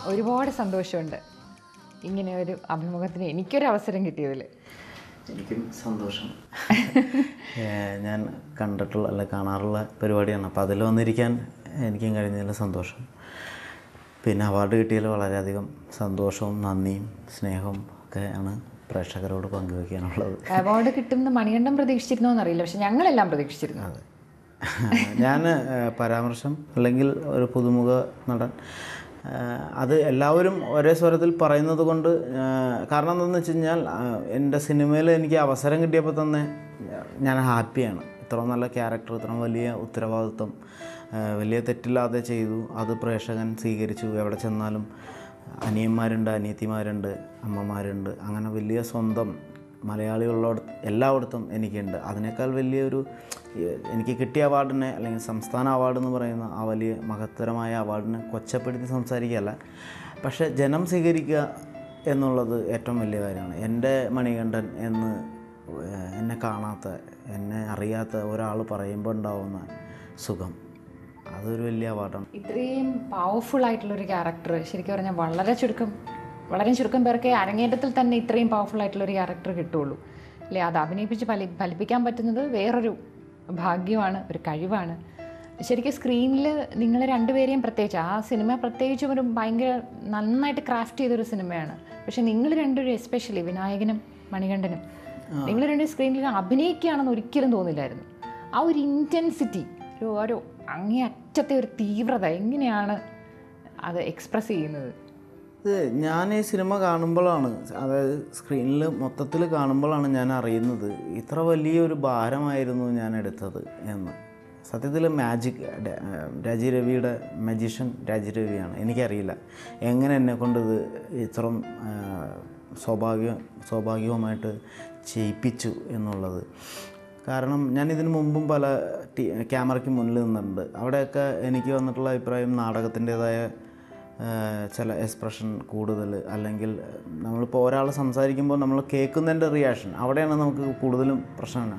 ഒരുപാട് സന്തോഷമുണ്ട് ഇങ്ങനെ ഒരു അഭിമുഖത്തിന് എനിക്കൊരു അവസരം കിട്ടിയതിൽ എനിക്കും സന്തോഷം ഏഹ് ഞാൻ കണ്ടിട്ടുള്ള അല്ല കാണാറുള്ള പരിപാടിയാണ് അപ്പോൾ അതിൽ വന്നിരിക്കാൻ എനിക്കും കഴിഞ്ഞതിൽ സന്തോഷം പിന്നെ അവാർഡ് കിട്ടിയതിൽ വളരെയധികം സന്തോഷവും നന്ദിയും സ്നേഹവും ഒക്കെയാണ് പ്രേക്ഷകരോട് പങ്കുവയ്ക്കാനുള്ളത് അവാർഡ് കിട്ടുമെന്ന് മണികണ്ഠൻ പ്രതീക്ഷിച്ചിരുന്നോ എന്നറിയില്ല പക്ഷെ ഞങ്ങളെല്ലാം പ്രതീക്ഷിച്ചിരുന്നു ഞാൻ ഏഹ്, പരാമർശം അല്ലെങ്കിൽ ഒരു പുതുമുഖ നടൻ ഏഹ്, അത് എല്ലാവരും ഒരേ സ്വരത്തിൽ പറയുന്നത് കൊണ്ട് ഏഹ്, കാരണം എന്താണെന്ന് വെച്ച് കഴിഞ്ഞാൽ ആഹ്, എൻ്റെ സിനിമയിൽ എനിക്ക് അവസരം കിട്ടിയപ്പോൾ തന്നെ ഞാൻ ഹാപ്പിയാണ് ഇത്ര നല്ല ക്യാരക്ടർ ഇത്ര വലിയ ഉത്തരവാദിത്വം ഏഹ്, വലിയ തെറ്റില്ലാതെ ചെയ്തു അത് പ്രേക്ഷകൻ സ്വീകരിച്ചു എവിടെ ചെന്നാലും അനിയന്മാരുണ്ട് അനിയത്തിമാരുണ്ട് അമ്മമാരുണ്ട് അങ്ങനെ വലിയ സ്വന്തം മലയാളികളുള്ളടത്ത് എല്ലായിടത്തും എനിക്കുണ്ട് അതിനേക്കാൾ വലിയൊരു ഏഹ്, എനിക്ക് കിട്ടിയ അവാർഡിനെ അല്ലെങ്കിൽ സംസ്ഥാന അവാർഡ് എന്ന് പറയുന്ന ആ വലിയ മഹത്തരമായ അവാർഡിനെ കൊച്ചപ്പെടുത്തി സംസാരിക്കുകയല്ല പക്ഷേ ജനം സ്വീകരിക്കുക എന്നുള്ളത് ഏറ്റവും വലിയ കാര്യമാണ് എൻ്റെ മണികണ്ഠൻ എന്ന് ഏഹ്, എന്നെ കാണാത്ത എന്നെ അറിയാത്ത ഒരാൾ പറയുമ്പോൾ ഉണ്ടാവുന്ന സുഖം അതൊരു വലിയ അവാർഡാണ് ഇത്രയും പവർഫുൾ ആയിട്ടുള്ള ഒരു ക്യാരക്ടർ ശരിക്കും പറഞ്ഞാൽ വളരെ ചുരുക്കം വളരെ ചുരുക്കം പേർക്ക് അരങ്ങേറ്റത്തിൽ തന്നെ ഇത്രയും പവർഫുൾ ആയിട്ടുള്ള ഒരു ക്യാരക്ടർ കിട്ടുള്ളൂ അല്ലേ അത് അഭിനയിപ്പിച്ച് ഫലി ഫലിപ്പിക്കാൻ പറ്റുന്നത് വേറൊരു ഭാഗ്യമാണ് ഒരു കഴിവാണ് ശരിക്കും സ്ക്രീനിൽ നിങ്ങൾ രണ്ടുപേരെയും പ്രത്യേകിച്ച് ആ സിനിമ പ്രത്യേകിച്ചും ഒരു ഭയങ്കര നന്നായിട്ട് ക്രാഫ്റ്റ് ചെയ്തൊരു സിനിമയാണ് പക്ഷെ നിങ്ങൾ രണ്ടുപേരും എസ്പെഷ്യലി വിനായകനും മണികണ്ഠനും നിങ്ങൾ രണ്ടും സ്ക്രീനിൽ അഭിനയിക്കുകയാണെന്ന് ഒരിക്കലും തോന്നില്ലായിരുന്നു ആ ഒരു ഇൻറ്റൻസിറ്റി ഒരു ഒരു അങ്ങേ അറ്റത്തെ ഒരു തീവ്രത എങ്ങനെയാണ് അത് എക്സ്പ്രസ് ചെയ്യുന്നത് ഇത് ഞാൻ ഈ സിനിമ കാണുമ്പോഴാണ് അതായത് സ്ക്രീനിൽ മൊത്തത്തിൽ കാണുമ്പോഴാണ് ഞാൻ അറിയുന്നത് ഇത്ര വലിയൊരു ഭാരമായിരുന്നു ഞാൻ എടുത്തത് എന്ന് സത്യത്തിൽ മാജിക് രാജീവ് രവിയുടെ മജീഷ്യൻ രാജീവ് രവിയാണ് എനിക്കറിയില്ല എങ്ങനെ എന്നെ കൊണ്ട് ഇത് ഇത്രയും ആ, സ്വാഭാവിക സ്വാഭാവികമായിട്ട് ചെയ്യിപ്പിച്ചു എന്നുള്ളത് കാരണം ഞാൻ ഇതിനു മുമ്പും പല ടി ക്യാമറയ്ക്ക് മുന്നിൽ നിന്നിട്ടുണ്ട് അവിടെയൊക്കെ എനിക്ക് വന്നിട്ടുള്ള അഭിപ്രായം നാടകത്തിൻ്റേതായ ചില എക്സ്പ്രഷൻ കൂടുതൽ അല്ലെങ്കിൽ നമ്മളിപ്പോൾ ഒരാൾ സംസാരിക്കുമ്പോൾ നമ്മൾ കേൾക്കുന്നതിൻ്റെ റിയാക്ഷൻ അവിടെയാണ് നമുക്ക് കൂടുതലും പ്രശ്നമാണ്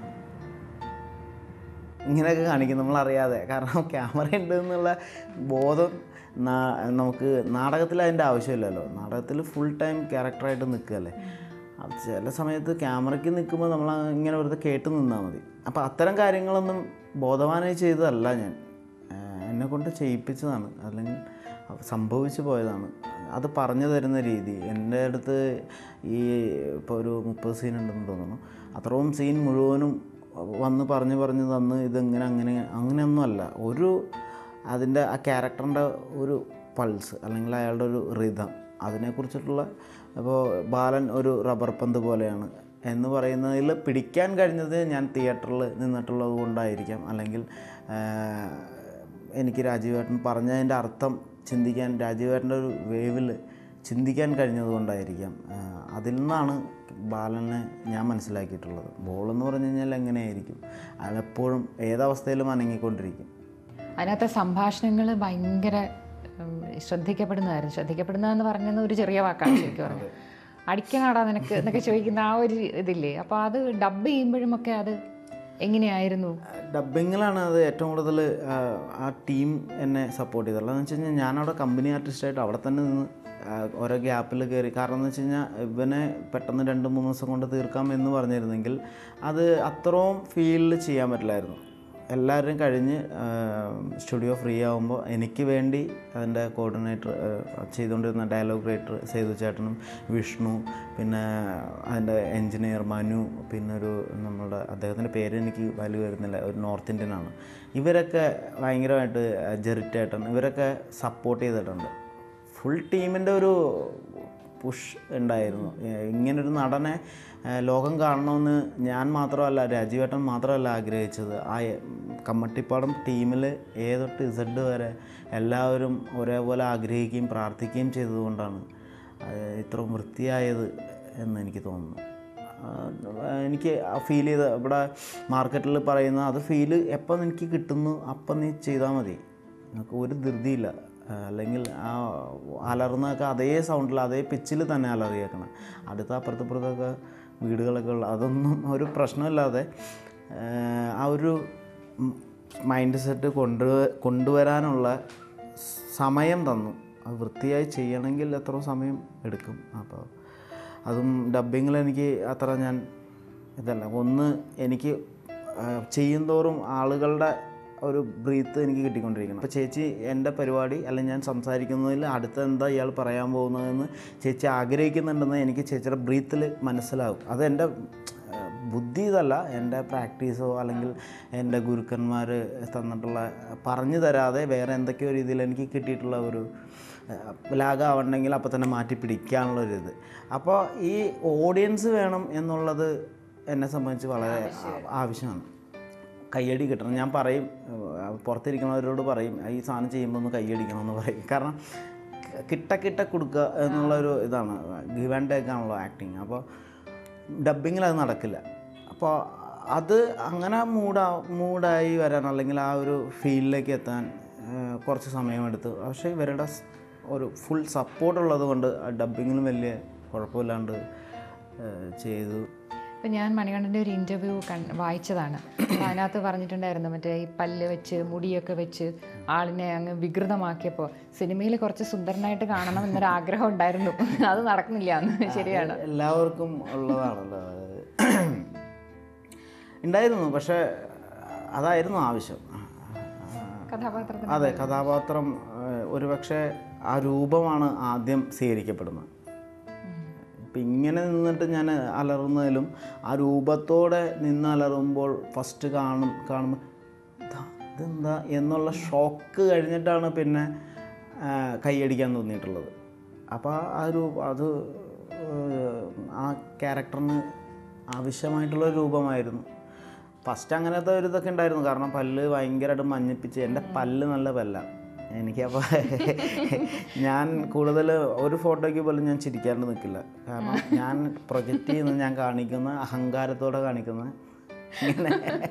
ഇങ്ങനെയൊക്കെ കാണിക്കും നമ്മളറിയാതെ കാരണം ക്യാമറ ഉണ്ട് എന്നുള്ള ബോധം നാ- നമുക്ക് നാടകത്തിൽ അതിൻ്റെ ആവശ്യമില്ലല്ലോ നാടകത്തിൽ ഫുൾ ടൈം ക്യാരക്ടറായിട്ട് നിൽക്കുകയല്ലേ അത് ചില സമയത്ത് ക്യാമറയ്ക്ക് നിൽക്കുമ്പോൾ നമ്മൾ ഇങ്ങനെ വെറുതെ കേട്ട് നിന്നാൽ മതി അപ്പോൾ അത്തരം കാര്യങ്ങളൊന്നും ബോധവാനായി ചെയ്തതല്ല ഞാൻ എന്നെ കൊണ്ട് ചെയ്യിപ്പിച്ചതാണ് അല്ലെങ്കിൽ അത് സംഭവിച്ചു പോയതാണ് അത് പറഞ്ഞു തരുന്ന രീതി എൻ്റെ അടുത്ത് ഈ ഇപ്പോൾ ഒരു മുപ്പത് സീൻ ഉണ്ടെന്ന് തോന്നുന്നു അത്രയും സീൻ മുഴുവനും വന്ന് പറഞ്ഞു പറഞ്ഞു തന്ന് ഇതെങ്ങനെ അങ്ങനെ അങ്ങനെയൊന്നുമല്ല ഒരു അതിൻ്റെ ആ ക്യാരക്ടറിൻ്റെ ഒരു പൾസ് അല്ലെങ്കിൽ അയാളുടെ ഒരു റിതം അതിനെക്കുറിച്ചിട്ടുള്ള ഇപ്പോൾ ബാലൻ ഒരു റബ്ബർ പന്ത് പോലെയാണ് എന്ന് പറയുന്നതിൽ പിടിക്കാൻ കഴിഞ്ഞത് ഞാൻ തിയേറ്ററിൽ നിന്നിട്ടുള്ളത് കൊണ്ടായിരിക്കാം അല്ലെങ്കിൽ ആ, എനിക്ക് രാജീവേട്ടൻ പറഞ്ഞതിൻ്റെ അർത്ഥം ചിന്തിക്കാൻ രാജീവേട്ടൻ്റെ ഒരു വേവിൽ ചിന്തിക്കാൻ കഴിഞ്ഞത് കൊണ്ടായിരിക്കാം ആ, അതിൽ നിന്നാണ് ബാലനെ ഞാൻ മനസ്സിലാക്കിയിട്ടുള്ളത് ബോൾ എന്ന് പറഞ്ഞു കഴിഞ്ഞാൽ എങ്ങനെയായിരിക്കും അയാളെപ്പോഴും ഏതവസ്ഥയിലും അനങ്ങിക്കൊണ്ടിരിക്കും അതിനകത്തെ സംഭാഷണങ്ങൾ ഭയങ്കര ഉം, ശ്രദ്ധിക്കപ്പെടുന്നതായിരുന്നു ശ്രദ്ധിക്കപ്പെടുന്നതെന്ന് പറഞ്ഞത് ഒരു ചെറിയ വാക്കാണ് ശരിക്കും പറഞ്ഞത് അടിക്കണാടാ നിനക്ക് എന്നൊക്കെ ചോദിക്കുന്ന ആ ഒരു ഇതില്ലേ അപ്പോൾ അത് ഡബ് ചെയ്യുമ്പോഴുമൊക്കെ അത് എങ്ങനെയായിരുന്നു ഡബിങ്ങിലാണ് അത് ഏറ്റവും കൂടുതൽ ആ, ആ ടീം എന്നെ സപ്പോർട്ട് ചെയ്തത് അല്ലാന്ന് വെച്ച് കഴിഞ്ഞാൽ ഞാനവിടെ കമ്പനി ആർട്ടിസ്റ്റായിട്ട് അവിടെ തന്നെ നിന്ന് ആ, ഓരോ ഗ്യാപ്പിൽ കയറി കാരണം എന്ന് വെച്ച് കഴിഞ്ഞാൽ ഇവനെ പെട്ടെന്ന് രണ്ട് മൂന്ന് ദിവസം കൊണ്ട് തീർക്കാം എന്ന് പറഞ്ഞിരുന്നെങ്കിൽ അത് അത്രയും ഫീൽഡിൽ ചെയ്യാൻ പറ്റില്ലായിരുന്നു എല്ലാവരും കഴിഞ്ഞ് സ്റ്റുഡിയോ ഫ്രീ ആകുമ്പോൾ എനിക്ക് വേണ്ടി അതിൻ്റെ കോർഡിനേറ്റർ ചെയ്തുകൊണ്ടിരുന്ന ഡയലോഗ് റൈറ്റർ സേതു ചേട്ടനും വിഷ്ണു പിന്നെ അതിൻ്റെ എൻജിനീയർ മനു പിന്നെ ഒരു നമ്മളുടെ അദ്ദേഹത്തിൻ്റെ പേര് എനിക്ക് വലിയ വരുന്നില്ല ഒരു നോർത്ത് ഇന്ത്യൻ ആണ് ഇവരൊക്കെ ഭയങ്കരമായിട്ട് ജെറിറ്റേട്ടൻ ഇവരൊക്കെ സപ്പോർട്ട് ചെയ്തിട്ടുണ്ട് ഫുൾ ടീമിൻ്റെ ഒരു പുഷ് ഉണ്ടായിരുന്നു ഏഹ് ഇങ്ങനൊരു നടനെ ഏഹ് ലോകം കാണണമെന്ന് ഞാൻ മാത്രമല്ല രാജീവേട്ടൻ മാത്രമല്ല ആഗ്രഹിച്ചത് ആ എ- കമ്മട്ടിപ്പാടം ടീമിൽ ഏ തൊട്ട് ഇസഡ് വരെ എല്ലാവരും ഒരേപോലെ ആഗ്രഹിക്കുകയും പ്രാർത്ഥിക്കുകയും ചെയ്തതുകൊണ്ടാണ് അത് ഇത്ര വൃത്തിയായത് എന്ന് എനിക്ക് തോന്നുന്നു ആ, എനിക്ക് ഫീൽ ചെയ്ത ഇവിടെ മാർക്കറ്റിൽ പറയുന്ന അത് ഫീല് എപ്പം എനിക്ക് കിട്ടുന്നു അപ്പം നീ ചെയ്താൽ മതി നമുക്ക് ഒരു ധൃതിയില്ല ആ, അല്ലെങ്കിൽ ആ അലർന്നൊക്കെ അതേ സൗണ്ടിൽ അതേ പിച്ചിൽ തന്നെ അലറിയേക്കണം അടുത്ത അപ്പുറത്തപ്പുറത്തൊക്കെ വീടുകളൊക്കെ ഉള്ള അതൊന്നും ഒരു പ്രശ്നമില്ലാതെ ആ, ആ ഒരു മൈൻഡ് സെറ്റ് കൊണ്ട് കൊണ്ടുവരാനുള്ള സമയം തന്നു അത് വൃത്തിയായി ചെയ്യണമെങ്കിൽ എത്ര സമയം എടുക്കും അപ്പോൾ അതും ഡബ്ബിങ്ങിൽ എനിക്ക് അത്ര ഞാൻ ഇതല്ല ഒന്ന് എനിക്ക് ചെയ്യുന്തോറും ആളുകളുടെ ഒരു ബ്രീത്ത് എനിക്ക് കിട്ടിക്കൊണ്ടിരിക്കണം അപ്പോൾ ചേച്ചി എൻ്റെ പരിപാടി അല്ലെങ്കിൽ ഞാൻ സംസാരിക്കുന്നതിൽ അടുത്ത എന്താ ഇയാൾ പറയാൻ പോകുന്നതെന്ന് ചേച്ചി ആഗ്രഹിക്കുന്നുണ്ടെന്ന് എനിക്ക് ചേച്ചിയുടെ ബ്രീത്തിൽ മനസ്സിലാവും അത് എൻ്റെ ഏഹ്, ബുദ്ധി ഇതല്ല എൻ്റെ പ്രാക്ടീസോ അല്ലെങ്കിൽ എൻ്റെ ഗുരുക്കന്മാർ തന്നിട്ടുള്ള പറഞ്ഞു തരാതെ വേറെ എന്തൊക്കെയോ രീതിയിൽ എനിക്ക് കിട്ടിയിട്ടുള്ള ഒരു ലാഗാവണമെങ്കിൽ അപ്പോൾ തന്നെ മാറ്റി പിടിക്കാനുള്ളൊരിത് അപ്പോൾ ഈ ഓഡിയൻസ് വേണം എന്നുള്ളത് എന്നെ സംബന്ധിച്ച് വളരെ ആവശ്യമാണ് കയ്യടി കിട്ടണം ഞാൻ പറയും ഏഹ്, പുറത്തിരിക്കുന്നവരോട് പറയും ഈ സാധനം ചെയ്യുമ്പോൾ ഒന്ന് കയ്യടിക്കണം എന്ന് പറയും കാരണം കിട്ട കിട്ട കൊടുക്കുക എന്നുള്ളൊരു ഇതാണ് ഗിവ് ആൻഡ് ടേക്ക് ആണല്ലോ ആക്ടിങ് അപ്പോൾ ഡബ്ബിങ്ങിൽ അത് നടക്കില്ല അപ്പോൾ അത് അങ്ങനെ മൂഡാ മൂഡായി വരാൻ അല്ലെങ്കിൽ ആ ഒരു ഫീലിലേക്ക് എത്താൻ ഏഹ്, കുറച്ച് സമയമെടുത്തു പക്ഷേ ഇവരുടെ സ് ഒരു ഫുൾ സപ്പോർട്ട് ഉള്ളത് കൊണ്ട് ഡബ്ബിങ്ങിലും വലിയ കുഴപ്പമില്ലാണ്ട് ഏഹ്, ചെയ്തു ഇപ്പം ഞാൻ മണികണ്ഠൻ്റെ ഒരു ഇൻ്റർവ്യൂ കൺ വായിച്ചതാണ് അപ്പോൾ അതിനകത്ത് പറഞ്ഞിട്ടുണ്ടായിരുന്നു മറ്റേ ഈ പല്ല് വെച്ച് മുടിയൊക്കെ വെച്ച് ആളിനെ അങ്ങ് വികൃതമാക്കിയപ്പോൾ സിനിമയിൽ കുറച്ച് സുന്ദരനായിട്ട് കാണണം എന്നൊരു ആഗ്രഹം ഉണ്ടായിരുന്നു അത് നടക്കുന്നില്ല എന്ന് ശരിയാണ് എല്ലാവർക്കും ഉള്ളതാണല്ലോ അത്. ഉണ്ടായിരുന്നു പക്ഷേ അതായിരുന്നു ആവശ്യം കഥാപാത്രത്തിന് അതെ കഥാപാത്രം ഏഹ്, ഒരുപക്ഷെ ആ രൂപമാണ് ആദ്യം സ്വീകരിക്കപ്പെടുന്നത് ഇപ്പം ഇങ്ങനെ നിന്നിട്ട് ഞാൻ അലറുന്നതിലും ആ രൂപത്തോടെ നിന്ന് അലറുമ്പോൾ ഫസ്റ്റ് കാണും കാണുമ്പോൾ "ഇതാ, ഇതെന്താ എന്നുള്ള ഷോക്ക് കഴിഞ്ഞിട്ടാണ് പിന്നെ ആ, കൈയടിക്കാൻ തോന്നിയിട്ടുള്ളത് അപ്പോൾ ആ ഒരു അത് ഏഹ്, ആ ക്യാരക്ടറിന് ആവശ്യമായിട്ടുള്ള ഒരു രൂപമായിരുന്നു ഫസ്റ്റ് അങ്ങനത്തെ ഒരു ഇതൊക്കെ ഉണ്ടായിരുന്നു കാരണം പല്ല് ഭയങ്കരമായിട്ട് മഞ്ഞപ്പിച്ച് എൻ്റെ പല്ല് നല്ല പല്ല എനിക്കപ്പോൾ ഞാൻ കൂടുതൽ ഒരു ഫോട്ടോയ്ക്ക് പോലും ഞാൻ ചിരിക്കാണ്ട് നിൽക്കില്ല കാരണം ഞാൻ പ്രൊജക്റ്റ് ചെയ്യുന്ന ഞാൻ കാണിക്കുന്ന അഹങ്കാരത്തോടെ കാണിക്കുന്ന ഇങ്ങനെ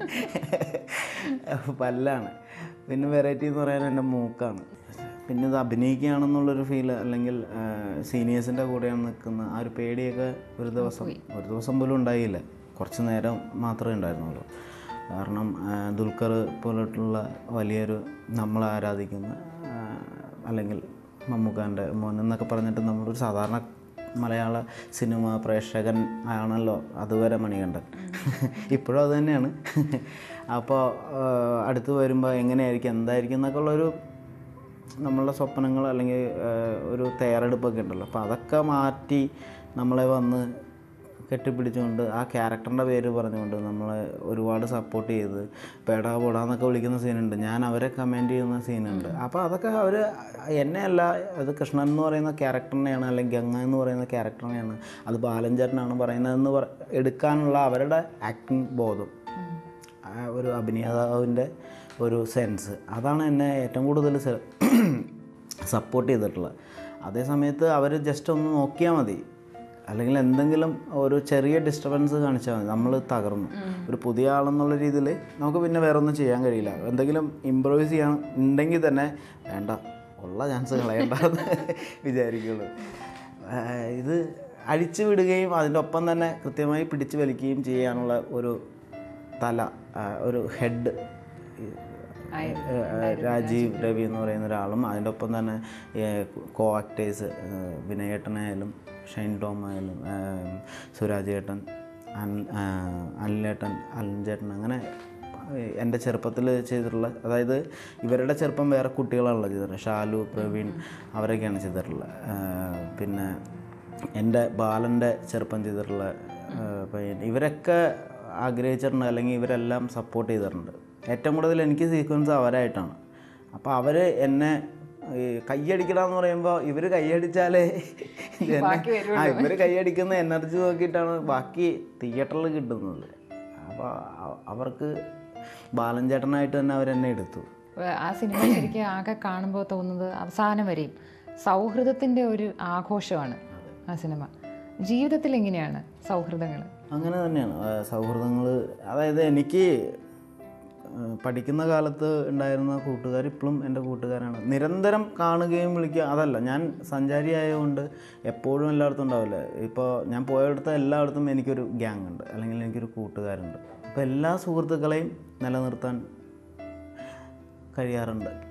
പല്ലാണ് പിന്നെ വെറൈറ്റി എന്ന് പറയാൻ എൻ്റെ മൂക്കാണ് പിന്നെ ഇത് അഭിനയിക്കുകയാണെന്നുള്ളൊരു ഫീൽ അല്ലെങ്കിൽ സീനിയേഴ്സിൻ്റെ കൂടെയാണ് നിൽക്കുന്ന ആ ഒരു പേടിയൊക്കെ ഒരു ദിവസം ഒരു ദിവസം പോലും ഉണ്ടായില്ല കുറച്ച് നേരം മാത്രമേ ഉണ്ടായിരുന്നുള്ളൂ കാരണം ആ, ദുൽഖർ പോലുള്ള വലിയൊരു നമ്മൾ ആരാധിക്കുന്ന ആ, അല്ലെങ്കിൽ മമ്മൂക്കാൻ്റെ മോൻ എന്നൊക്കെ പറഞ്ഞിട്ട് നമ്മളൊരു സാധാരണ മലയാള സിനിമ പ്രേക്ഷകൻ ആണല്ലോ അതുവരെ മണികണ്ഠൻ ഇപ്പോഴും അത് തന്നെയാണ് അപ്പോൾ അടുത്ത് വരുമ്പോൾ എങ്ങനെയായിരിക്കും എന്തായിരിക്കും എന്നൊക്കെ ഉള്ളൊരു നമ്മളുടെ സ്വപ്നങ്ങൾ അല്ലെങ്കിൽ ഏഹ്, ഒരു തയ്യാറെടുപ്പൊക്കെ ഉണ്ടല്ലോ അപ്പോൾ അതൊക്കെ മാറ്റി നമ്മളെ വന്ന് കെട്ടിപ്പിടിച്ചുകൊണ്ട് ആ ക്യാരക്ടറിൻ്റെ പേര് പറഞ്ഞുകൊണ്ട് നമ്മളെ ഒരുപാട് സപ്പോർട്ട് ചെയ്ത് പേടാ പോടാന്നൊക്കെ വിളിക്കുന്ന സീനുണ്ട് ഞാൻ അവരെ കമൻറ്റ് ചെയ്യുന്ന സീനുണ്ട് അപ്പോൾ അതൊക്കെ അവർ എന്നെയല്ല അത് കൃഷ്ണൻ എന്ന് പറയുന്ന ക്യാരക്ടറിനെയാണ് അല്ലെങ്കിൽ ഗംഗ എന്ന് പറയുന്ന ക്യാരക്ടറിനെയാണ് അത് ബാലഞ്ചേട്ടനാണ് പറയുന്നതെന്ന് പറ എടുക്കാനുള്ള അവരുടെ ആക്ടിങ് ബോധം ആ ഒരു അഭിനേതാവിൻ്റെ ഒരു സെൻസ് അതാണ് എന്നെ ഏറ്റവും കൂടുതൽ സപ്പോർട്ട് ചെയ്തിട്ടുള്ളത് അതേ സമയത്ത് അവർ ജസ്റ്റ് ഒന്ന് നോക്കിയാൽ മതി അല്ലെങ്കിൽ എന്തെങ്കിലും ഒരു ചെറിയ ഡിസ്റ്റർബൻസ് കാണിച്ചാൽ മതി നമ്മൾ തകർന്നു ഒരു പുതിയ ആളെന്നുള്ള രീതിയിൽ നമുക്ക് പിന്നെ വേറെ ഒന്നും ചെയ്യാൻ കഴിയില്ല എന്തെങ്കിലും ഇമ്പ്രൂവൈസ് ചെയ്യാൻ ഉണ്ടെങ്കിൽ തന്നെ വേണ്ട ഉള്ള ചാൻസ് കളയണ്ടെന്ന് വിചാരിക്കുള്ളൂ ആ, ഇത് അഴിച്ചു വിടുകയും അതിൻ്റെ ഒപ്പം തന്നെ കൃത്യമായി പിടിച്ചു വലിക്കുകയും ചെയ്യാനുള്ള ഒരു തല ആ, ഒരു ഹെഡ് രാജീവ് രവി എന്ന് പറയുന്ന ഒരാളും അതിൻ്റെ ഒപ്പം തന്നെ കോ ആക്ടേഴ്സ് വിനയേട്ടനായാലും ഷൈൻ ടോം ആയാലും ആ, സുരാജ് ഏട്ടൻ അൻ ആ, അനിലേട്ടൻ അലഞ്ചേട്ടൻ അങ്ങനെ എൻ്റെ ചെറുപ്പത്തിൽ ചെയ്തിട്ടുള്ള അതായത് ഇവരുടെ ചെറുപ്പം വേറെ കുട്ടികളാണല്ലോ ചെയ്തിട്ടുള്ളത് ഷാലു പ്രവീൺ അവരൊക്കെയാണ് ചെയ്തിട്ടുള്ളത് ആ, പിന്നെ എൻ്റെ ബാലൻ്റെ ചെറുപ്പം ചെയ്തിട്ടുള്ള ആ, പയ്യൻ ഇവരൊക്കെ ആഗ്രഹിച്ചിട്ടുണ്ട് അല്ലെങ്കിൽ ഇവരെല്ലാം സപ്പോർട്ട് ചെയ്തിട്ടുണ്ട് ഏറ്റവും കൂടുതൽ എനിക്ക് സീക്വൻസ് അവരായിട്ടാണ് അപ്പോൾ അവർ എന്നെ ഈ കയ്യടിക്കണമെന്ന് പറയുമ്പോൾ ഇവർ കയ്യടിച്ചാലേ ബാക്കി ആ ഇവർ കൈയടിക്കുന്ന എനർജി നോക്കിയിട്ടാണ് ബാക്കി തിയേറ്ററിൽ കിട്ടുന്നത് അപ്പോൾ അ- അവർക്ക് ബാലൻ ചേട്ടനായിട്ട് തന്നെ അവരെന്നെ എടുത്തു വേ- ആ സിനിമ ശരിക്കും ആകെ കാണുമ്പോൾ തോന്നുന്നത് അവസാനം വരെയും സൗഹൃദത്തിൻ്റെ ഒരു ആഘോഷമാണ് ആ സിനിമ ജീവിതത്തിൽ എങ്ങനെയാണ് സൗഹൃദങ്ങൾ അങ്ങനെ തന്നെയാണ് സൗഹൃദങ്ങൾ അതായത് എനിക്ക് ആ, പഠിക്കുന്ന കാലത്ത് ഉണ്ടായിരുന്ന കൂട്ടുകാർ ഇപ്പോഴും എൻ്റെ കൂട്ടുകാരാണ് നിരന്തരം കാണുകയും വിളിക്കുക അതല്ല ഞാൻ സഞ്ചാരി ആയതുകൊണ്ട് എപ്പോഴും എല്ലായിടത്തും ഉണ്ടാവില്ല ഇപ്പോൾ ഞാൻ പോയയിടത്ത് എല്ലായിടത്തും എനിക്കൊരു ഗ്യാങ് ഉണ്ട് അല്ലെങ്കിൽ എനിക്കൊരു കൂട്ടുകാരുണ്ട് അപ്പോൾ എല്ലാ സുഹൃത്തുക്കളെയും നിലനിർത്താൻ കഴിയാറുണ്ട്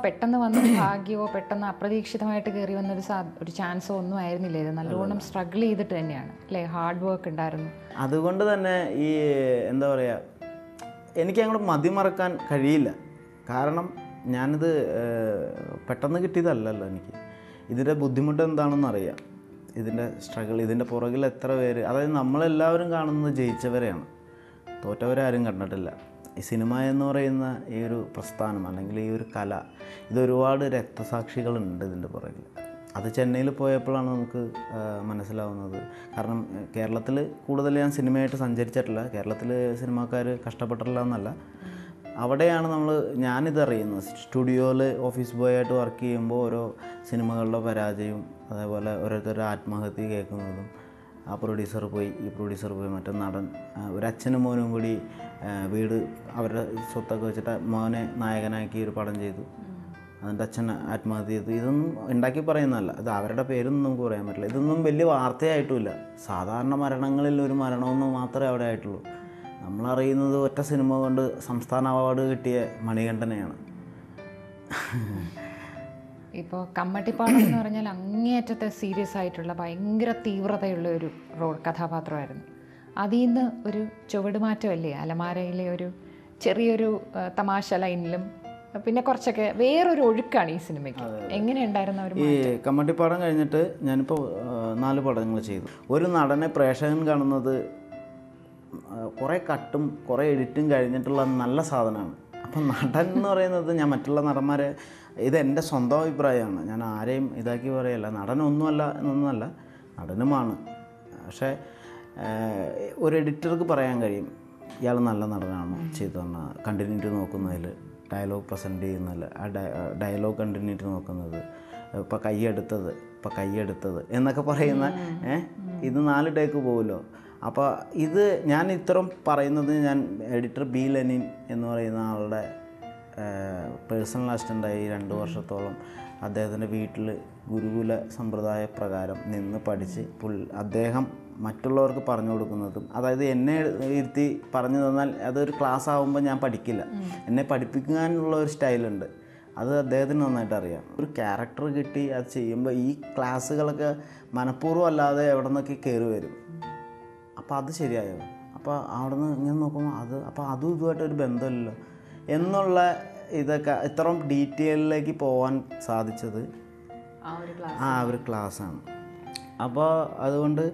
പെട്ടെന്ന് വന്ന ഭാഗ്യമോ പെട്ടെന്ന് അപ്രതീക്ഷിതമായിട്ട് കയറി വന്ന ഒരു സാ ഒരു ചാൻസോ ഒന്നും ആയിരുന്നില്ല ഇത് നല്ലോണം സ്ട്രഗിൾ ചെയ്തിട്ട് തന്നെയാണ് അല്ലേ ഹാർഡ് വർക്ക് ഉണ്ടായിരുന്നു അതുകൊണ്ട് തന്നെ ഈ എന്താ പറയുക എനിക്ക് അങ്ങോട്ട് മതിമറക്കാൻ കഴിയില്ല കാരണം ഞാനിത് ഏഹ്, പെട്ടെന്ന് കിട്ടിയതല്ലല്ലോ എനിക്ക് ഇതിൻ്റെ ബുദ്ധിമുട്ട് എന്താണെന്ന് അറിയാം ഇതിൻ്റെ സ്ട്രഗിൾ ഇതിൻ്റെ പുറകിൽ എത്ര പേര് അതായത് നമ്മളെല്ലാവരും കാണുന്നത് ജയിച്ചവരെയാണ് തോറ്റവരാരും കണ്ടിട്ടില്ല ഈ സിനിമ എന്ന് പറയുന്ന ഈ ഒരു പ്രസ്ഥാനം അല്ലെങ്കിൽ ഈ ഒരു കല ഇത് ഒരുപാട് രക്തസാക്ഷികളുണ്ട് ഇതിൻ്റെ പുറകിൽ അത് ചെന്നൈയിൽ പോയപ്പോഴാണ് നമുക്ക് ആ, മനസ്സിലാവുന്നത് കാരണം കേരളത്തിൽ കൂടുതൽ ഞാൻ സിനിമയായിട്ട് സഞ്ചരിച്ചിട്ടില്ല കേരളത്തിൽ സിനിമാക്കാർ കഷ്ടപ്പെട്ടിട്ടില്ല എന്നല്ല അവിടെയാണ് നമ്മൾ ഞാനിത് അറിയുന്നത് സ്റ്റുഡിയോയിൽ ഓഫീസ് ബോയ് ആയിട്ട് വർക്ക് ചെയ്യുമ്പോൾ ഓരോ സിനിമകളുടെ പരാജയവും അതേപോലെ ഓരോരുത്തരുടെ ആത്മഹത്യ കേൾക്കുന്നതും ആ പ്രൊഡ്യൂസർ പോയി ഈ പ്രൊഡ്യൂസർ പോയി മറ്റേ നടൻ ആ, ഒരു അച്ഛനും മോനും കൂടി ആ, വീട് അവരുടെ സ്വത്തൊക്കെ വെച്ചിട്ട് മോനെ നായകനാക്കി ഒരു പടം ചെയ്തു അതിൻ്റെ അച്ഛൻ ആത്മഹത്യ ചെയ്തു ഇതൊന്നും ഉണ്ടാക്കി പറയുന്നതല്ല ഇത് അവരുടെ പേരൊന്നും നമുക്ക് പറയാൻ പറ്റില്ല ഇതൊന്നും വലിയ വാർത്തയായിട്ടുമില്ല സാധാരണ മരണങ്ങളിൽ ഒരു മരണമെന്ന് മാത്രമേ അവിടെ ആയിട്ടുള്ളൂ നമ്മളറിയുന്നത് ഒറ്റ സിനിമ കൊണ്ട് സംസ്ഥാന അവാർഡ് കിട്ടിയ മണികണ്ഠനെയാണ് ഇപ്പോൾ കമ്മട്ടിപ്പാടം എന്ന് പറഞ്ഞാൽ അങ്ങേയറ്റത്തെ സീരിയസ് ആയിട്ടുള്ള ഭയങ്കര തീവ്രതയുള്ള ഒരു റോൾ കഥാപാത്രമായിരുന്നു അതിൽ നിന്ന് ഒരു ചുവടുമാറ്റമല്ലേ അലമാരയിലെ ഒരു ചെറിയൊരു ആ, തമാശ ലൈനിലും പിന്നെ കുറച്ചൊക്കെ വേറൊരു ഒഴുക്കാണ് ഈ സിനിമയ്ക്ക് എങ്ങനെയുണ്ടായിരുന്ന ഒരു ഈ കമ്മട്ടിപ്പാടം കഴിഞ്ഞിട്ട് ഞാനിപ്പോൾ ആ, നാല് പടങ്ങൾ ചെയ്തു ഒരു നടനെ പ്രേക്ഷകൻ കാണുന്നത് ആ, കുറേ കട്ടും കുറേ എഡിറ്റും കഴിഞ്ഞിട്ടുള്ള നല്ല സാധനമാണ് അപ്പം നടൻ എന്ന് പറയുന്നത് ഞാൻ മറ്റുള്ള നടന്മാരെ ഇത് എൻ്റെ സ്വന്തം അഭിപ്രായമാണ് ഞാൻ ആരെയും ഇതാക്കി പറയല്ല നടനൊന്നുമല്ല എന്നൊന്നുമല്ല നടനുമാണ് പക്ഷേ ആ, ഒരു എഡിറ്റർക്ക് പറയാൻ കഴിയും ഇയാൾ നല്ല നടനാണ് ചെയ്തതെന്ന് കണ്ടിന്യൂറ്റി നോക്കുന്നതിൽ ഡയലോഗ് പ്രസൻറ്റ് ചെയ്യുന്നതിൽ ആ ഡയലോഗ് കണ്ടിന്യൂറ്റി നോക്കുന്നത് ഇപ്പം കൈയെടുത്തത് ഇപ്പം കൈയെടുത്തത് എന്നൊക്കെ പറയുന്ന ഏ ഇത് നാല് ടേക്ക് പോകുമല്ലോ അപ്പോൾ ഇത് ഞാൻ ഇത്രയും പറയുന്നത് ഞാൻ എഡിറ്റർ ബി ലെനിൻ എന്ന് പറയുന്ന ആളുടെ പേഴ്സണൽ അസിസ്റ്റൻ്റായി രണ്ട് വർഷത്തോളം അദ്ദേഹത്തിൻ്റെ വീട്ടിൽ ഗുരുകുല സമ്പ്രദായ പ്രകാരം നിന്ന് പഠിച്ച് പുൾ അദ്ദേഹം മറ്റുള്ളവർക്ക് പറഞ്ഞു കൊടുക്കുന്നതും അതായത് എന്നെ ഇരുത്തി പറഞ്ഞു തന്നാൽ അതൊരു ക്ലാസ് ആകുമ്പോൾ ഞാൻ പഠിക്കില്ല എന്നെ പഠിപ്പിക്കാനുള്ള ഒരു സ്റ്റൈലുണ്ട് അത് അദ്ദേഹത്തിന് നന്നായിട്ട് അറിയാം ഒരു ക്യാരക്ടർ കിട്ടി അത് ചെയ്യുമ്പോൾ ഈ ക്ലാസ്സുകളൊക്കെ മനഃപൂർവ്വം അല്ലാതെ എവിടെ നിന്നൊക്കെ കയറി വരും അപ്പോൾ അത് ശരിയായോ അപ്പോൾ അവിടെ നിന്ന് ഇങ്ങനെ നോക്കുമ്പോൾ അത് അപ്പോൾ അതും ഇതുമായിട്ടൊരു ബന്ധമില്ലല്ലോ എന്നുള്ള ഇതൊക്കെ ഇത്രയും ഡീറ്റെയിലിലേക്ക് പോകാൻ സാധിച്ചത് ആ ഒരു ക്ലാസ് ആ ഒരു ക്ലാസ്സാണ് അപ്പോൾ അതുകൊണ്ട്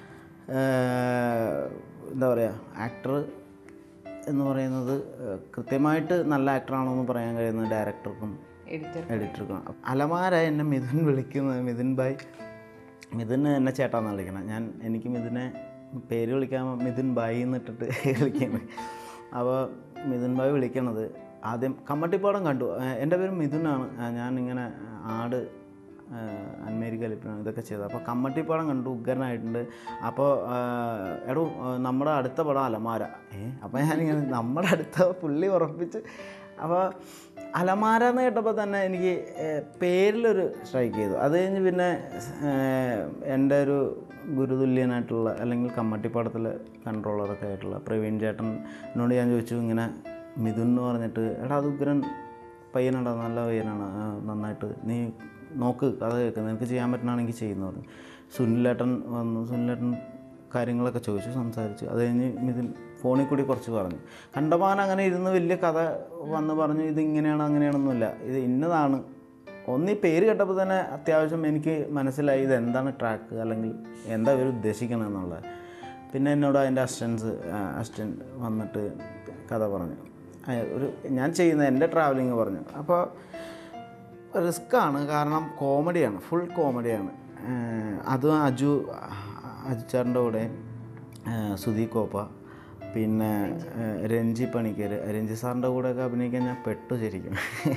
ഏഹ്, എന്താ പറയുക ആക്ടർ എന്ന് പറയുന്നത് ഏഹ്, കൃത്യമായിട്ട് നല്ല ആക്ടറാണോ എന്ന് പറയാൻ കഴിയുന്നത് ഡയറക്ടർക്കും എഡിറ്റർ എഡിറ്റർക്കും അലമാര എന്നെ മിഥുൻ വിളിക്കുന്നത് മിഥുൻ ഭായ് മിഥുന് എന്നെ ചേട്ടാന്ന് വിളിക്കണം ഞാൻ എനിക്ക് മിഥുനെ പേര് വിളിക്കാൻ മിഥുൻ ബായി എന്നിട്ടിട്ട് വിളിക്കുന്നത് അപ്പോൾ മിഥുൻ ബായ് വിളിക്കണത് ആദ്യം കമ്മട്ടിപ്പാടം കണ്ടു ഏഹ് എൻ്റെ പേര് മിഥുനാണ് ഏഹ് ഞാനിങ്ങനെ ആട് ഏഹ് അന്മേരി കലിപ്പിന് ഇതൊക്കെ ചെയ്തത് അപ്പോൾ കമ്മട്ടിപ്പാടം കണ്ടു ഉഗ്രനായിട്ടുണ്ട് അപ്പോൾ ഏഹ് എടോ ഏഹ് നമ്മുടെ അടുത്ത പടം അലമാര ഏ അപ്പോൾ ഞാനിങ്ങനെ നമ്മുടെ അടുത്ത പുള്ളി ഉറപ്പിച്ച് അപ്പോൾ അലമാര എന്ന് കേട്ടപ്പോൾ തന്നെ എനിക്ക് ഏഹ്, പേരിലൊരു സ്ട്രൈക്ക് ചെയ്തു അത് കഴിഞ്ഞ് പിന്നെ ഏഹ്, എൻ്റെ ഒരു ഗുരുതുല്യനായിട്ടുള്ള അല്ലെങ്കിൽ കമ്മട്ടിപ്പാടത്തിലെ കൺട്രോളറൊക്കെ ആയിട്ടുള്ള പ്രവീൺ ചേട്ടനോട് ഞാൻ ചോദിച്ചു ഇങ്ങനെ മിഥുൻ എന്ന് പറഞ്ഞിട്ട് എടാ അത് ഉഗ്രൻ പയ്യനാടാ നല്ല പയ്യനാണ് ആ, നന്നായിട്ട് നീ നോക്ക് കഥ കേൾക്ക് നിനക്ക് ചെയ്യാൻ പറ്റണമെങ്കിൽ ചെയ്യുന്നു പറഞ്ഞു സുനിലേട്ടൻ വന്നു സുനിലേട്ടൻ കാര്യങ്ങളൊക്കെ ചോദിച്ചു സംസാരിച്ചു അത് കഴിഞ്ഞ് മിഥുൻ ഫോണിൽ കൂടി കുറച്ച് പറഞ്ഞു കണ്ടമാൻ അങ്ങനെ ഇരുന്ന് വലിയ കഥ വന്ന് പറഞ്ഞു ഇത് ഇങ്ങനെയാണ് അങ്ങനെയാണെന്നൊന്നുമില്ല ഇത് ഇന്നതാണ് ഒന്ന് ഈ പേര് കേട്ടപ്പോൾ തന്നെ അത്യാവശ്യം എനിക്ക് മനസ്സിലായി ഇത് എന്താണ് ട്രാക്ക് അല്ലെങ്കിൽ എന്താ ഇവർ ഉദ്ദേശിക്കണം എന്നുള്ളത് പിന്നെ എന്നോട് അതിൻ്റെ അസിസ്റ്റൻസ് അസിസ്റ്റൻറ്റ് വന്നിട്ട് കഥ പറഞ്ഞു ആ, ഒരു ഞാൻ ചെയ്യുന്ന എൻ്റെ ട്രാവലിങ് പറഞ്ഞു അപ്പോൾ റിസ്ക്കാണ് കാരണം കോമഡിയാണ് ഫുൾ കോമഡിയാണ് അതും അജു അജുച്ചാറിൻ്റെ കൂടെ സുധി കോപ്പ പിന്നെ ഏഹ്, രഞ്ജി പണിക്കർ രഞ്ജി സാറിൻ്റെ കൂടെയൊക്കെ അഭിനയിക്കാൻ ഞാൻ പെട്ടു ശരിക്കും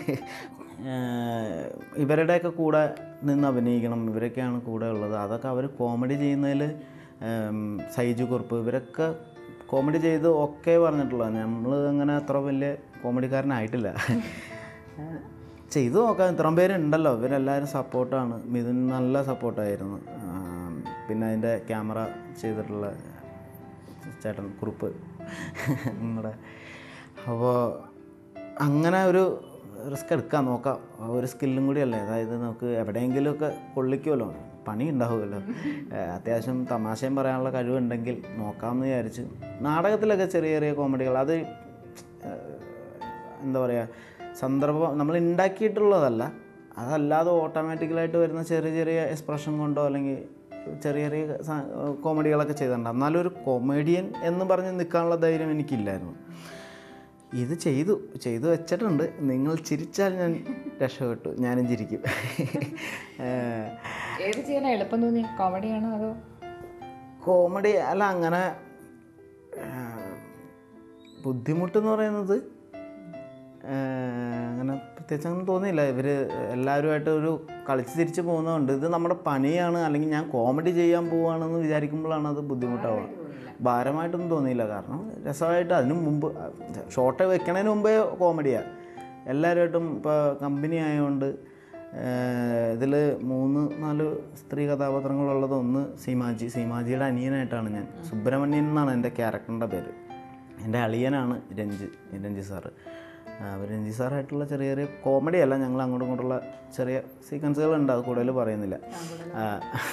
ഏഹ്, ഇവരുടെയൊക്കെ കൂടെ നിന്ന് അഭിനയിക്കണം ഇവരൊക്കെയാണ് കൂടെ ഉള്ളത് അതൊക്കെ അവർ കോമഡി ചെയ്യുന്നതിൽ സൈജു കുറുപ്പ് ഇവരൊക്കെ കോമഡി ചെയ്ത് ഒക്കെ പറഞ്ഞിട്ടുള്ളത് നമ്മൾ അങ്ങനെ അത്ര വലിയ കോമഡിക്കാരനായിട്ടില്ല ചെയ്തു നോക്കാം ഇത്രയും പേരുണ്ടല്ലോ ഇവരെല്ലാവരും സപ്പോർട്ടാണ് മിഥുൻ നല്ല സപ്പോർട്ടായിരുന്നു ആം, പിന്നെ അതിൻ്റെ ക്യാമറ ചെയ്തിട്ടുള്ള ചേട്ടൻ കുറുപ്പ് നമ്മുടെ അപ്പോൾ അങ്ങനെ ഒരു റിസ്ക് എടുക്കാം നോക്കാം ആ ഒരു സ്കില്ലും കൂടിയല്ലേ അതായത് നമുക്ക് എവിടെയെങ്കിലുമൊക്കെ കൊള്ളിക്കുമല്ലോ പണി ഉണ്ടാവുമല്ലോ ഏഹ് അത്യാവശ്യം തമാശയും പറയാനുള്ള കഴിവുണ്ടെങ്കിൽ നോക്കാമെന്ന് വിചാരിച്ച് നാടകത്തിലൊക്കെ ചെറിയ ചെറിയ കോമഡികൾ അത് ഏഹ് എന്താ പറയുക സന്ദർഭം നമ്മൾ ഉണ്ടാക്കിയിട്ടുള്ളതല്ല അതല്ലാതെ ഓട്ടോമാറ്റിക്കലായിട്ട് വരുന്ന ചെറിയ ചെറിയ എക്സ്പ്രഷൻ കൊണ്ടോ അല്ലെങ്കിൽ ചെറിയ ചെറിയ സ- കോമഡികളൊക്കെ ചെയ്തിട്ടുണ്ട് എന്നാലും ഒരു കൊമേഡിയൻ എന്ന് പറഞ്ഞ് നിൽക്കാനുള്ള ധൈര്യം എനിക്കില്ലായിരുന്നു ഇത് ചെയ്തു ചെയ്തു വെച്ചിട്ടുണ്ട് നിങ്ങൾ ചിരിച്ചാൽ ഞാൻ രക്ഷപ്പെട്ടു ഞാനും ചിരിക്കും ഏഹ് ഏത് ചെയ്യാനാ എളുപ്പം തോന്നി കോമഡിയാണോ അതോ കോമഡി അല്ല അങ്ങനെ ആ, ബുദ്ധിമുട്ടെന്ന് പറയുന്നത് ആ, അങ്ങനെ പ്രത്യേകിച്ച് അങ്ങനെ തോന്നിയില്ല ഇവർ എല്ലാവരുമായിട്ട് ഒരു കളിച്ച് തിരിച്ച് പോകുന്നതുകൊണ്ട് ഇത് നമ്മുടെ പണിയാണ് അല്ലെങ്കിൽ ഞാൻ കോമഡി ചെയ്യാൻ പോവുകയാണെന്ന് വിചാരിക്കുമ്പോഴാണ് അത് ബുദ്ധിമുട്ടാവുക ഭാരമായിട്ടൊന്നും തോന്നിയില്ല കാരണം രസമായിട്ട് അതിന് മുമ്പ് ഷോർട്ട് വെക്കണതിന് മുമ്പേ കോമഡിയാണ് എല്ലാവരുമായിട്ടും ഇപ്പോൾ കമ്പനി ആയതുകൊണ്ട് ഇതിൽ മൂന്ന് നാല് സ്ത്രീ കഥാപാത്രങ്ങളുള്ളത് ഒന്ന് സീമാജി സീമാജിയുടെ അനിയനായിട്ടാണ് ഞാൻ സുബ്രഹ്മണ്യൻ എന്നാണ് എൻ്റെ ക്യാരക്ടറിൻ്റെ പേര് എൻ്റെ അളിയനാണ് രഞ്ജ് രഞ്ജി സാറ് അപ്പോൾ രഞ്ജി സാറായിട്ടുള്ള ചെറിയ ചെറിയ കോമഡി അല്ല ഞങ്ങൾ അങ്ങോട്ടും ഇങ്ങോട്ടുള്ള ചെറിയ സീക്വൻസുകളുണ്ട് അത് കൂടുതൽ പറയുന്നില്ല ആ.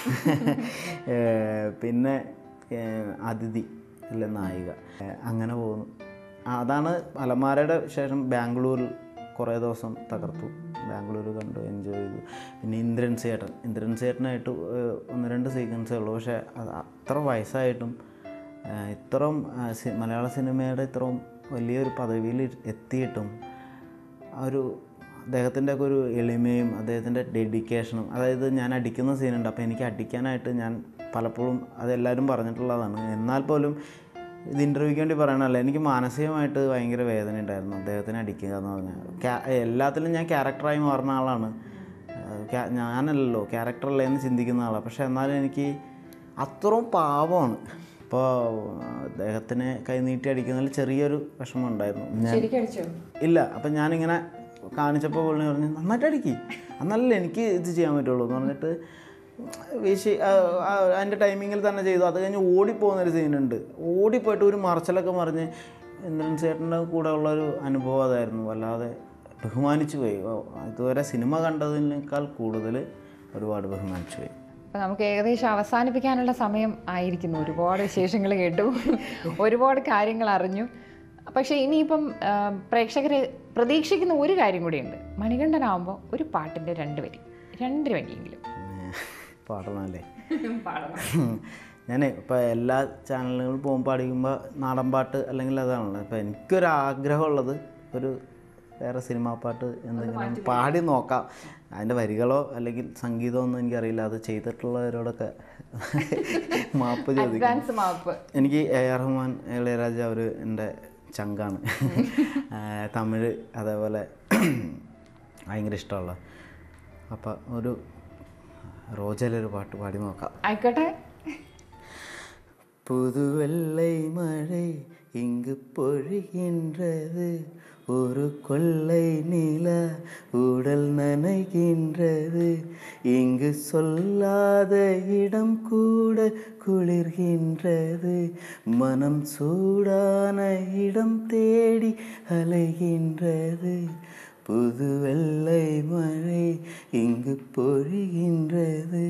ഏ, പിന്നെ ഏ, അതിഥി അല്ലെ നായിക ഏ, അങ്ങനെ പോകുന്നു ആ, അതാണ് അലമാരയുടെ ശേഷം ബാംഗ്ലൂരിൽ കുറേ ദിവസം തകർത്തു ബാംഗ്ലൂർ കണ്ടു എൻജോയ് ചെയ്തു പിന്നെ ഇന്ദ്രൻ സേട്ടൻ ഇന്ദ്രൻ സേട്ടനായിട്ട് ഏഹ്, ഒന്ന് രണ്ട് സീക്വൻസേ ഉള്ളൂ പക്ഷേ അത് അത്ര വയസ്സായിട്ടും ഏഹ്, ഇത്രയും ആ, സി- മലയാള സിനിമയുടെ ഇത്രയും വലിയൊരു പദവിയിൽ എത്തിയിട്ടും ആ ഒരു അദ്ദേഹത്തിൻ്റെ ഒക്കെ ഒരു എളിമയും അദ്ദേഹത്തിൻ്റെ ഡെഡിക്കേഷനും അതായത് ഞാൻ അടിക്കുന്ന സീനുണ്ട് അപ്പോൾ എനിക്ക് അടിക്കാനായിട്ട് ഞാൻ പലപ്പോഴും അതെല്ലാവരും പറഞ്ഞിട്ടുള്ളതാണ് എന്നാൽ പോലും ഇത് ഇൻ്റർവ്യൂക്ക് വേണ്ടി പറയണമല്ല എനിക്ക് മാനസികമായിട്ട് ഭയങ്കര വേദന ഉണ്ടായിരുന്നു അദ്ദേഹത്തിനെ അടിക്കുക എന്ന് പറഞ്ഞാൽ ക്യാ- എല്ലാത്തിലും ഞാൻ ക്യാരക്ടറായി മാറുന്ന ആളാണ് ഏഹ് ക്യാ- ഞാനല്ലല്ലോ ക്യാരക്ടറല്ലേ എന്ന് ചിന്തിക്കുന്ന ആളാണ് പക്ഷേ എന്നാലും എനിക്ക് അത്രയും പാവമാണ് ഇപ്പോൾ അദ്ദേഹത്തിനെ കൈനീട്ടി അടിക്കുന്നതിൽ ചെറിയൊരു വിഷമം ഉണ്ടായിരുന്നു ഞാൻ ശരിക്കും അടിച്ചോ ഇല്ല അപ്പം ഞാനിങ്ങനെ കാണിച്ചപ്പോൾ പുള്ളി പറഞ്ഞു നന്നായിട്ട് അടിക്കി എന്നല്ലേ എനിക്ക് ഇത് ചെയ്യാൻ പറ്റുള്ളൂ എന്ന് പറഞ്ഞിട്ട് വീശി ആ, ആ, അതിൻ്റെ ടൈമിങ്ങിൽ തന്നെ ചെയ്തു അത് കഴിഞ്ഞ് ഓടിപ്പോകുന്നൊരു സീനുണ്ട് ഓടിപ്പോയിട്ട് ഒരു മറച്ചിലൊക്കെ മറിഞ്ഞ് ഇന്ദ്രൻ ചേട്ടൻ്റെ കൂടെ ഉള്ളൊരു അനുഭവം അതായിരുന്നു വല്ലാതെ ബഹുമാനിച്ചു പോയി ഓ, ഇതുവരെ സിനിമ കണ്ടതിനേക്കാൾ കൂടുതൽ ഒരുപാട് ബഹുമാനിച്ചു പോയി അപ്പോൾ നമുക്ക് ഏകദേശം അവസാനിപ്പിക്കാനുള്ള സമയം ആയിരിക്കുന്നു ഒരുപാട് വിശേഷങ്ങൾ കേട്ടു ഒരുപാട് കാര്യങ്ങൾ അറിഞ്ഞു പക്ഷേ ഇനിയിപ്പം പ്രേക്ഷകർ പ്രതീക്ഷിക്കുന്ന ഒരു കാര്യം കൂടിയുണ്ട് മണികണ്ഠനാകുമ്പോൾ ഒരു പാട്ടിൻ്റെ രണ്ട് വരി രണ്ട് വരിയെങ്കിലും പിന്നെ പാടണമല്ലേ പാടണം ഞാൻ ഇപ്പോൾ എല്ലാ ചാനലുകളിൽ പോകുമ്പോൾ പഠിക്കുമ്പോൾ നാടൻ പാട്ട് അല്ലെങ്കിൽ അതാണല്ലോ ഇപ്പോൾ എനിക്കൊരു ആഗ്രഹമുള്ളത് ഒരു വേറെ സിനിമാ പാട്ട് എന്തെങ്കിലും പാടി നോക്കാം അതിൻ്റെ വരികളോ അല്ലെങ്കിൽ സംഗീതമോ ഒന്നും എനിക്കറിയില്ല അത് ചെയ്തിട്ടുള്ളവരോടൊക്കെ മാപ്പ് ചോദിക്കും അഡ്വാൻസ് മാപ്പ് എനിക്ക് എ ആർ റഹ്മാൻ ഇളയരാജ അവർ എൻ്റെ ചങ്കാണ് ആ, തമിഴ് അതേപോലെ ഭയങ്കര ഇഷ്ടമുള്ള അപ്പം ഒരു റോജയിലൊരു പാട്ട് പാടി നോക്കാം ആയിക്കോട്ടെ புதுவெள்ளை மழை இங்கு பொழிகின்றது ஒரு கொள்ளை நிலா உடல் நனைகின்றது இங்கு சொல்லாத இடம் கூட குளிர்கின்றது மனம் சூடான இடம் தேடி அலைகின்றது புது வெள்ளை மழை இங்கு பொழிகின்றது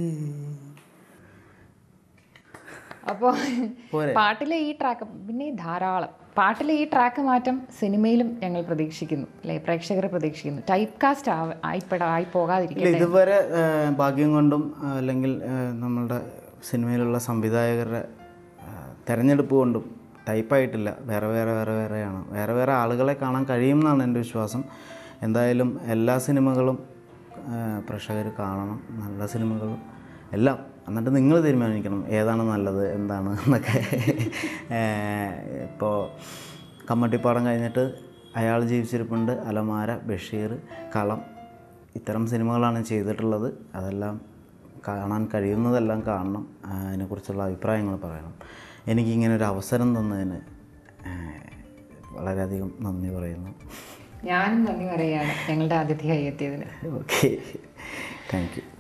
അപ്പോൾ പോരെ? പാട്ടിലെ ഈ ട്രാക്ക് പിന്നെ ധാരാളം പാട്ടിലെ ഈ ട്രാക്ക് മാറ്റം സിനിമയിലും ഞങ്ങൾ പ്രതീക്ഷിക്കുന്നു അല്ലെ പ്രേക്ഷകർ പ്രതീക്ഷിക്കുന്നു ടൈപ്പ് കാസ്റ്റ് ആയിപ്പെടാ ആയി ഇല്ല പോകാതിരിക്കട്ടെ ഇതുവരെ ആ, ഭാഗ്യം കൊണ്ടും ആ, അല്ലെങ്കിൽ ആ, നമ്മളുടെ സിനിമയിലുള്ള സംവിധായകരുടെ ആ, തെരഞ്ഞെടുപ്പ് കൊണ്ടും ടൈപ്പായിട്ടില്ല വേറെ വേറെ വേറെ വേറെയാണ് വേറെ വേറെ ആളുകളെ കാണാൻ കഴിയുമെന്നാണ് എൻ്റെ വിശ്വാസം എന്തായാലും എല്ലാ സിനിമകളും പ്രേക്ഷകർ കാണണം നല്ല സിനിമകളും എല്ലാം എന്നിട്ട് നിങ്ങൾ തീരുമാനിക്കണം ഏതാണ് നല്ലത് എന്താണ് എന്നൊക്കെ ഇപ്പോൾ കമ്മട്ടിപ്പാടം കഴിഞ്ഞിട്ട് അയാൾ ജീവിച്ചിരിപ്പുണ്ട് അലമാര ബഷീർ കളം ഇത്തരം സിനിമകളാണ് ചെയ്തിട്ടുള്ളത് അതെല്ലാം കാണാൻ കഴിയുന്നതെല്ലാം കാണണം ആ, അതിനെക്കുറിച്ചുള്ള അഭിപ്രായങ്ങൾ പറയണം എനിക്കിങ്ങനെ ഒരു അവസരം തന്നതിന് ആ, വളരെയധികം നന്ദി പറയുന്നു ഞാനും നന്ദി പറയുകയാണ് ഞങ്ങളുടെ അതിഥിയായി എത്തിയതിന് ഓക്കെ താങ്ക് യു